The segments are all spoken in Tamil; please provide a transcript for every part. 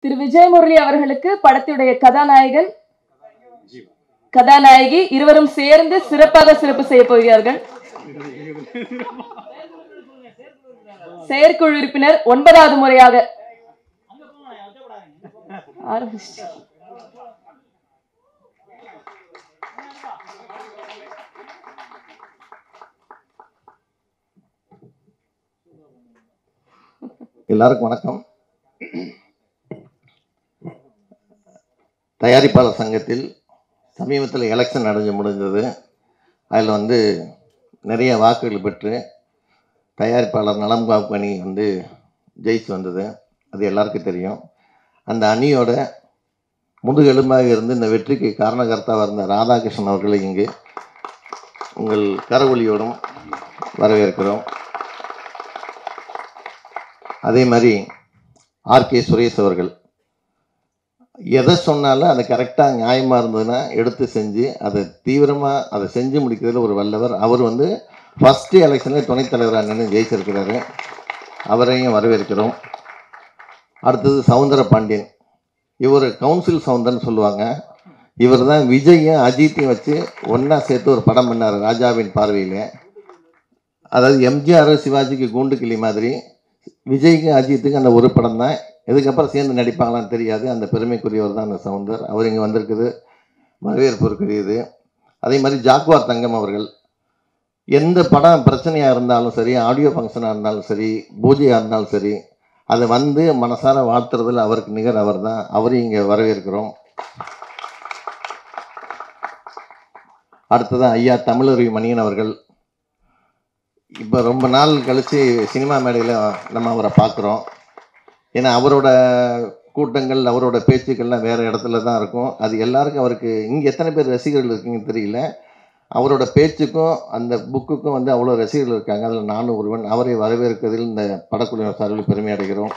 திரு விஜயமுரளி அவர்களுக்கு படத்துடைய கதாநாயகன் கதாநாயகி இருவரும் சேர்ந்து சிறப்பாக சிறப்பு செய்ய போகிறார்கள் செயற்குழு உறுப்பினர் ஒன்பதாவது முறையாக ஆரம்பிச்சு எல்லாருக்கும் வணக்கம் தயாரிப்பாளர் சங்கத்தில் சமீபத்தில் எலெக்ஷன் நடந்து முடிந்தது அதில் வந்து நிறைய வாக்குகள் பெற்று தயாரிப்பாளர் நலம் காப்பு அணி வந்து ஜெயிச்சு வந்தது அது எல்லாருக்கும் தெரியும் அந்த அணியோட முதுகெலும்பாக இருந்து இந்த வெற்றிக்கு காரணகர்த்தாவாக இருந்த ராதாகிருஷ்ணன் அவர்களை இங்கு உங்கள் கரவொலியோடும் வரவேற்கிறோம் அதே மாதிரி ஆர்கே சுரேஷ் அவர்கள் எதை சொன்னாலும் அது கரெக்டாக நியாயமாக இருந்ததுன்னா எடுத்து செஞ்சு அதை தீவிரமாக அதை செஞ்சு முடிக்கிறதுல ஒரு வல்லவர் அவர் வந்து ஃபஸ்ட்டு எலெக்ஷனில் துணைத் தலைவராக நின்று ஜெயிச்சிருக்கிறாரு அவரையும் வரவேற்கிறோம் அடுத்தது சவுந்தர பாண்டியன் இவர் கவுன்சில் சவுந்தர்னு சொல்லுவாங்க இவர் தான் விஜயும் அஜித்தையும் வச்சு ஒன்றா சேர்த்து ஒரு படம் பண்ணார் ராஜாவின் பார்வையில் அதாவது எம்ஜிஆர் சிவாஜிக்கு கூண்டு கிளி மாதிரி விஜய்க்கு அஜித்துக்கு அந்த ஒரு படம் தான் இதுக்கப்புறம் சேர்ந்து நடிப்பாங்களான்னு தெரியாது அந்த பெருமைக்குரியவர் தான் அந்த சவுந்தர் அவர் இங்கே வந்திருக்குது வரவேற்புக்குரியது அதே மாதிரி ஜாக்வார் தங்கம் அவர்கள் எந்த படம் பிரச்சனையாக இருந்தாலும் சரி ஆடியோ ஃபங்க்ஷனாக இருந்தாலும் சரி பூஜையாக இருந்தாலும் சரி அதை வந்து மனசார வாழ்த்துறதுல அவருக்கு நிகர் அவர் தான் அவரையும் இங்கே வரவேற்கிறோம் அடுத்ததான் ஐயா தமிழருவி மணியன் அவர்கள் இப்போ ரொம்ப நாள் கழித்து சினிமா மேடையில் நம்ம அவரை பார்க்குறோம் ஏன்னா அவரோட கூட்டங்கள் அவரோட பேச்சுக்கள்லாம் வேறு இடத்துல தான் இருக்கும் அது எல்லாருக்கும் அவருக்கு இங்கே எத்தனை பேர் ரசிகர்கள் இருக்கீங்கன்னு தெரியல அவரோட பேச்சுக்கும் அந்த புக்குக்கும் வந்து அவ்வளோ ரசிகர்கள் இருக்காங்க அதில் நானும் ஒருவன் அவரை வரவேற்கிறதில் இந்த படக்குழுவினர் சார்பில் பெருமை அடைகிறோம்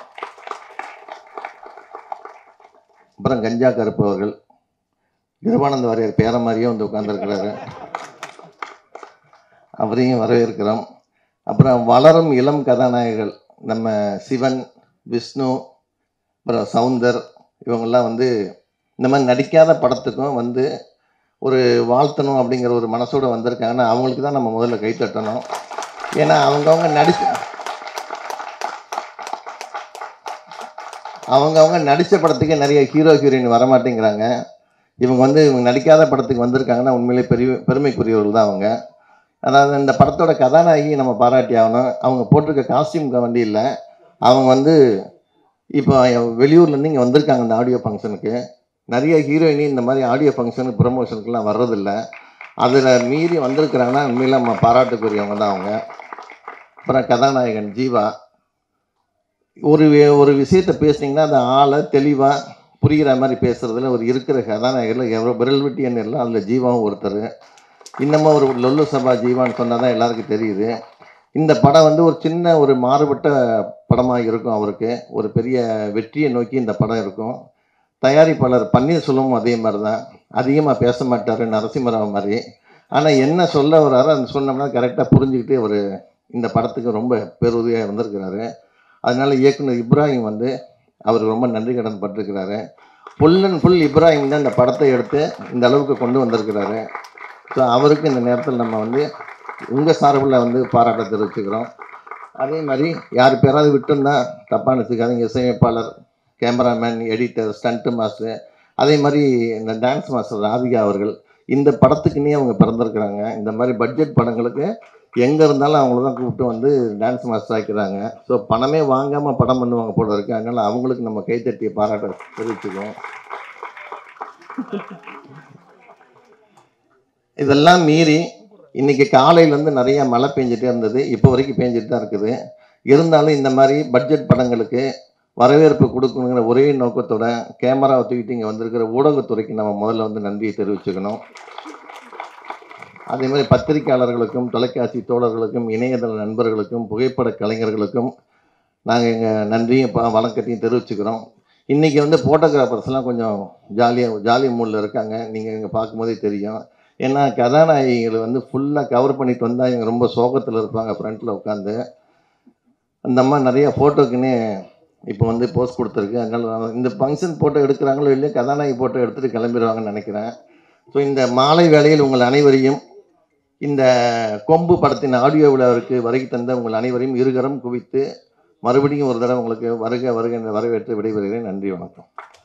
அப்புறம் கஞ்சா கருப்பு அவர்கள் கிருபானந்த வாரியர் பேர மாதிரியே வந்து உட்கார்ந்துருக்கிறாரு அவரையும் வரவேற்கிறோம் அப்புறம் வளரும் இளம் கதாநாயகர்கள் நம்ம சிவன் விஷ்ணு அப்புறம் சவுந்தர் இவங்கெல்லாம் வந்து இந்த மாதிரி நடிக்காத படத்துக்கும் வந்து ஒரு வாழ்த்தணும் அப்படிங்கிற ஒரு மனசோடு வந்திருக்காங்கன்னா அவங்களுக்கு தான் நம்ம முதல்ல கை தட்டணும் ஏன்னா அவங்கவுங்க நடிச்சு அவங்கவுங்க நடித்த படத்துக்கே நிறைய ஹீரோ ஹீரோயின் வரமாட்டேங்கிறாங்க இவங்க வந்து இவங்க நடிக்காத படத்துக்கு வந்திருக்காங்கன்னா உண்மையிலே பெரிய பெருமைக்குரியவர்கள் தான் அவங்க அதாவது இந்த படத்தோட கதாநாயகி நம்ம பாராட்டி ஆகணும் அவங்க போட்டிருக்க காஸ்டியூம்க்கு வண்டி இல்லை அவங்க வந்து இப்போ வெளியூர்லேருந்து இங்கே வந்திருக்காங்க இந்த ஆடியோ ஃபங்க்ஷனுக்கு நிறைய ஹீரோயினி இந்த மாதிரி ஆடியோ ஃபங்க்ஷனுக்கு ப்ரமோஷனுக்குலாம் வர்றதில்ல அதில் மீறி வந்திருக்கிறாங்கன்னா உண்மையில நம்ம பாராட்டுக்குரியவங்க தான் அவங்க அப்புறம் கதாநாயகன் ஜீவா ஒரு வி- ஒரு விஷயத்தை பேசுனீங்கன்னா அந்த ஆளை தெளிவாக புரிகிற மாதிரி பேசுகிறதுல ஒரு இருக்கிற கதாநாயகரில் எவ்வளோ விரல் வெட்டி என்ன இல்லை அதில் ஜீவாவும் ஒருத்தர் இன்னமும் ஒரு லொல்லு சபா ஜீவான்னு சொன்னால் தான் எல்லாருக்கும் தெரியுது இந்த படம் வந்து ஒரு சின்ன ஒரு மாறுபட்ட படமாக இருக்கும் அவருக்கு ஒரு பெரிய வெற்றியை நோக்கி இந்த படம் இருக்கும் தயாரிப்பாளர் பன்னீர்செல்வமும் அதே மாதிரி தான் அதிகமாக பேச மாட்டார் நரசிம்மராவ் மாதிரி ஆனால் என்ன சொல்ல வர்றாரோ அந்த சொன்னோம்னா கரெக்டாக புரிஞ்சுக்கிட்டு அவர் இந்த படத்துக்கு ரொம்ப பெருதவியாக வந்திருக்கிறாரு அதனால இயக்குனர் இப்ராஹிம் வந்து அவருக்கு ரொம்ப நன்றி கடன் பட்டிருக்கிறாரு ஃபுல் அண்ட் ஃபுல் இப்ராஹிம் தான் இந்த படத்தை எடுத்து இந்த அளவுக்கு கொண்டு வந்திருக்கிறாரு ஸோ அவருக்கு இந்த நேரத்தில் நம்ம வந்து உங்கள் சார்பில் வந்து பாராட்ட தெரிவிச்சுக்கிறோம் அதே மாதிரி யார் பேராவது விட்டுருந்தா தப்பாக நினச்சிக்காதீங்க இசையமைப்பாளர் கேமராமேன் எடிட்டர் ஸ்டண்ட்டு மாஸ்டர் அதே மாதிரி இந்த டான்ஸ் மாஸ்டர் ராதிகா அவர்கள் இந்த படத்துக்குன்னே அவங்க பிறந்திருக்கிறாங்க இந்த மாதிரி பட்ஜெட் படங்களுக்கு எங்கே இருந்தாலும் அவங்கள தான் கூப்பிட்டு வந்து டான்ஸ் மாஸ்டர் ஆக்கிறாங்க ஸோ பணமே வாங்காமல் படம் பண்ணுவாங்க போல இருக்கு அதனால் அவங்களுக்கு நம்ம கைத்தட்டிய பாராட்ட தெரிவிச்சுக்குவோம் இதெல்லாம் மீறி இன்னைக்கு காலையிலேருந்து நிறைய மழை பெஞ்சிட்டே இருந்தது இப்போ வரைக்கும் பெஞ்சிட்டு தான் இருக்குது இருந்தாலும் இந்த மாதிரி பட்ஜெட் படங்களுக்கு வரவேற்பு கொடுக்கணுங்கிற ஒரே நோக்கத்தோட கேமராவை தூக்கிட்டு இங்கே வந்திருக்கிற ஊடகத்துறைக்கு நம்ம முதல்ல வந்து நன்றியை தெரிவிச்சுக்கணும் அதே மாதிரி பத்திரிக்கையாளர்களுக்கும் தொலைக்காட்சி தோழர்களுக்கும் இணையதள நண்பர்களுக்கும் புகைப்பட கலைஞர்களுக்கும் நாங்கள் எங்கள் நன்றியும் ப- வணக்கத்தையும் தெரிவிச்சுக்கிறோம் இன்றைக்கி வந்து ஃபோட்டோகிராஃபர்ஸ்லாம் கொஞ்சம் ஜாலியாக ஜாலி மூடில் இருக்காங்க நீங்கள் இங்கே பார்க்கும்போதே தெரியும் ஏன்னா கதாநாயகிகள் வந்து ஃபுல்லாக கவர் பண்ணிட்டு வந்தால் இவங்க ரொம்ப சோகத்தில் இருப்பாங்க ஃப்ரண்ட்டில் உட்காந்து அந்த அம்மா நிறைய ஃபோட்டோக்குன்னே இப்போ வந்து போஸ்ட் கொடுத்துருக்கு அதனால நான் இந்த ஃபங்க்ஷன் போட்டோ எடுக்கிறாங்களோ இல்லையோ கதாநாயகி போட்டோ எடுத்துகிட்டு கிளம்பிடுவாங்கன்னு நினைக்கிறேன் ஸோ இந்த மாலை வேளையில் உங்கள் அனைவரையும் இந்த கொம்பு படத்தின் ஆடியோ விழாவிற்கு வருகை தந்த உங்கள் அனைவரையும் இருகரம் குவித்து மறுபடியும் ஒரு தடவை உங்களுக்கு வருக வருக என்று வரவேற்று விடைபெறுகிறேன் நன்றி வணக்கம்